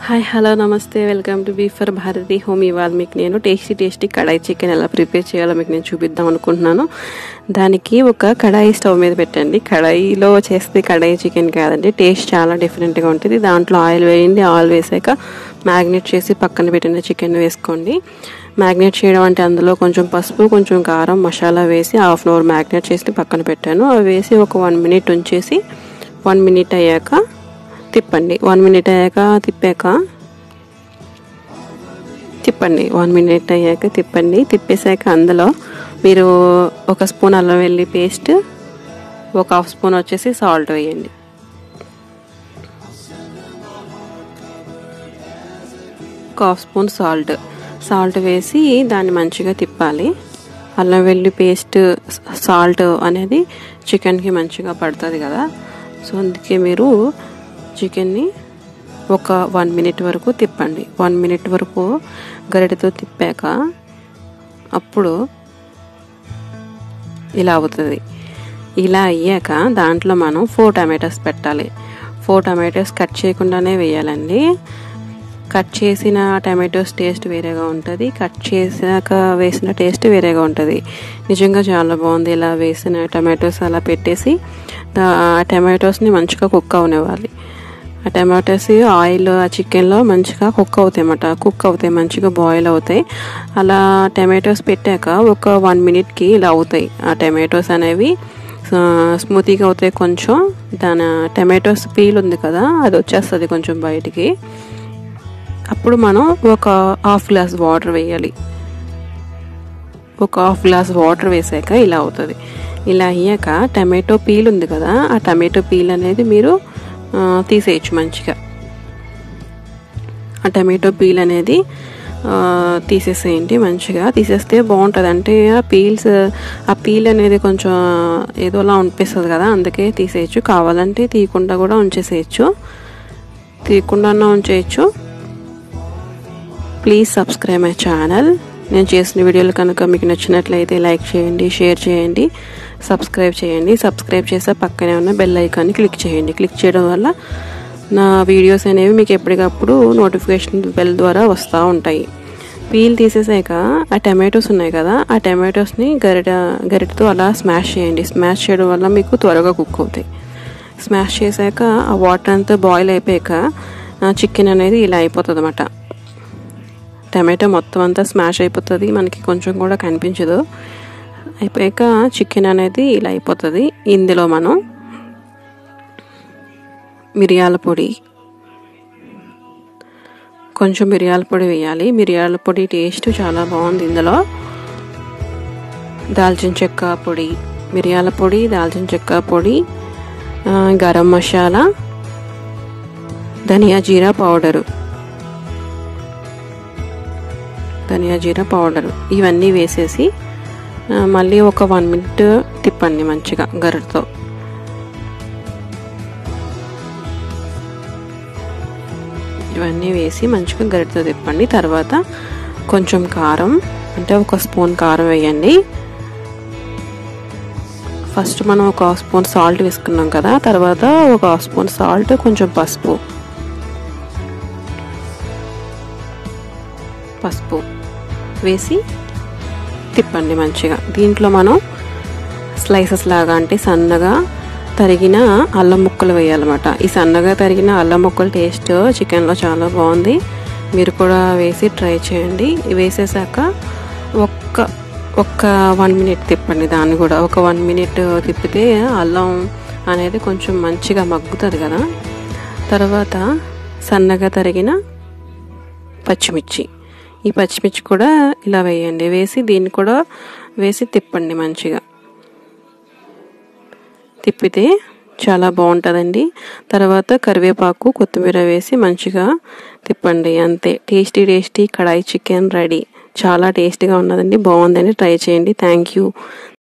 hi hello నమస్తే welcome to B for Bharati home ఇవాళ మీకు నేను టేస్టీ టేస్టీ కడాయి చికెన్ ఎలా ప్రిపేర్ చేయాలో మీకు నేను చూపిద్దాం అనుకుంటున్నాను దానికి ఒక కడాయి స్టవ్ మీద పెట్టండి కడాయిలో చేస్తే కడాయి చికెన్ కాదండి టేస్ట్ చాలా డిఫరెంట్గా ఉంటుంది దాంట్లో ఆయిల్ వేయండి ఆయిల్ వేసాక మ్యాగ్నేట్ చేసి పక్కన పెట్టిన చికెన్ వేసుకోండి మ్యాగ్నేట్ చేయడం అంటే అందులో కొంచెం పసుపు కొంచెం కారం మసాలా వేసి హాఫ్ అన్ అవర్ మ్యాగ్నేట్ చేసి పక్కన పెట్టాను అవి వేసి ఒక వన్ మినిట్ ఉంచేసి వన్ మినిట్ అయ్యాక తిప్పండి వన్ మినిట్ అయ్యాక తిప్పాక తిప్పండి వన్ మినిట్ అయ్యాక తిప్పండి తిప్పేసాక అందులో మీరు ఒక స్పూన్ అల్లం వెల్లి పేస్ట్ ఒక హాఫ్ స్పూన్ వచ్చేసి సాల్ట్ వేయండి ఒక హాఫ్ స్పూన్ సాల్ట్ సాల్ట్ వేసి దాన్ని మంచిగా తిప్పాలి అల్లం వెల్లి పేస్ట్ సాల్ట్ అనేది చికెన్కి మంచిగా పడుతుంది కదా సో అందుకే మీరు చికెన్ని ఒక వన్ మినిట్ వరకు తిప్పండి వన్ మినిట్ వరకు గరిటెతో తిప్పాక అప్పుడు ఇలా అవుతుంది ఇలా అయ్యాక దాంట్లో మనం ఫోర్ టమాటోస్ పెట్టాలి ఫోర్ టమాటోస్ కట్ చేయకుండానే వేయాలండి కట్ చేసిన టమాటోస్ టేస్ట్ వేరేగా ఉంటుంది కట్ చేసాక వేసిన టేస్ట్ వేరేగా ఉంటుంది నిజంగా చాలా బాగుంది ఇలా వేసిన టమాటోస్ అలా పెట్టేసి ఆ టమాటోస్ని మంచిగా కుక్ అవనివ్వాలి ఆ టమాటోస్ ఆయిల్ ఆ చికెన్లో మంచిగా కుక్ అవుతాయి అన్నమాట కుక్ అవుతాయి మంచిగా బాయిల్ అవుతాయి అలా టమాటోస్ పెట్టాక ఒక వన్ మినిట్కి ఇలా అవుతాయి ఆ టమాటోస్ అనేవి స్మూతీగా అవుతాయి కొంచెం దాని టమాటోస్ పీల్ ఉంది కదా అది వచ్చేస్తుంది కొంచెం బయటికి అప్పుడు మనం ఒక హాఫ్ గ్లాస్ వాటర్ వేయాలి ఒక హాఫ్ గ్లాస్ వాటర్ వేసాక ఇలా అవుతుంది ఇలా అయ్యాక టమాటో పీల్ ఉంది కదా ఆ టమాటో పీల్ అనేది మీరు తీసేయచ్చు మంచిగా ఆ టమాటో పీల్ అనేది తీసేసేయండి మంచిగా తీసేస్తే బాగుంటుంది అంటే ఆ పీల్స్ ఆ పీల్ అనేది కొంచెం ఏదోలా అనిపిస్తుంది కదా అందుకే తీసేయచ్చు కావాలంటే తీయకుండా కూడా ఉంచేసేయచ్చు తీయకుండా ఉంచేయచ్చు ప్లీజ్ సబ్స్క్రైబ్ మై ఛానల్ నేను చేసిన వీడియోలు కనుక మీకు నచ్చినట్లయితే లైక్ చేయండి షేర్ చేయండి సబ్స్క్రైబ్ చేయండి సబ్స్క్రైబ్ చేస్తే పక్కనే ఉన్న బెల్ ఐకాన్ని క్లిక్ చేయండి క్లిక్ చేయడం వల్ల నా వీడియోస్ అనేవి మీకు ఎప్పటికప్పుడు నోటిఫికేషన్ బెల్ ద్వారా వస్తూ ఉంటాయి పీల్ తీసేసాక ఆ టమాటోస్ ఉన్నాయి కదా ఆ టమాటోస్ని గరిట గరిటతో అలా స్మాష్ చేయండి స్మాష్ చేయడం వల్ల మీకు త్వరగా కుక్ అవుతాయి స్మాష్ చేశాక ఆ వాటర్ అంతా బాయిల్ అయిపోయాక చికెన్ అనేది ఇలా అయిపోతుంది అన్నమాట టమాటో మొత్తం అంతా స్మాష్ అయిపోతుంది మనకి కొంచెం కూడా కనిపించదు అయిపోయాక చికెన్ అనేది ఇలా అయిపోతుంది ఇందులో మనం మిరియాల పొడి కొంచెం మిరియాల పొడి వేయాలి మిరియాల పొడి టేస్ట్ చాలా బాగుంది ఇందులో దాల్చిన చెక్క పొడి మిరియాల పొడి దాల్చిన చెక్క పొడి గరం మసాలా ధనియా జీరా పౌడరు ధనియా జీరా పౌడర్ ఇవన్నీ వేసేసి మళ్ళీ ఒక వన్ మినిట్ తిప్పండి మంచిగా గరిటతో ఇవన్నీ వేసి మంచిగా గరిటతో తిప్పండి తర్వాత కొంచెం కారం అంటే ఒక స్పూన్ కారం వేయండి ఫస్ట్ మనం ఒక హాఫ్ స్పూన్ సాల్ట్ వేసుకున్నాం కదా తర్వాత ఒక హాఫ్ స్పూన్ సాల్ట్ కొంచెం పసుపు పసుపు వేసి తిప్పండి మంచిగా దీంట్లో మనం స్లైసెస్ లాగా అంటే సన్నగా తరిగిన అల్లం ముక్కలు వేయాలన్నమాట ఈ సన్నగా తరిగిన అల్లం ముక్కల టేస్ట్ చికెన్లో చాలా బాగుంది మీరు కూడా వేసి ట్రై చేయండి వేసేసాక ఒక్క ఒక్క వన్ మినిట్ తిప్పండి దాన్ని కూడా ఒక వన్ మినిట్ తిప్పితే అల్లం అనేది కొంచెం మంచిగా మగ్గుతుంది కదా తర్వాత సన్నగా తరిగిన పచ్చిమిర్చి ఈ పచ్చిమిర్చి కూడా ఇలా వేయండి వేసి దీన్ని కూడా వేసి తిప్పండి మంచిగా తిప్పితే చాలా బాగుంటుందండి తర్వాత కరివేపాకు కొత్తిమీర వేసి మంచిగా తిప్పండి అంతే tasty tasty kadai chicken ready చాలా టేస్టీగా ఉన్నదండి బాగుందని ట్రై చేయండి థ్యాంక్ యూ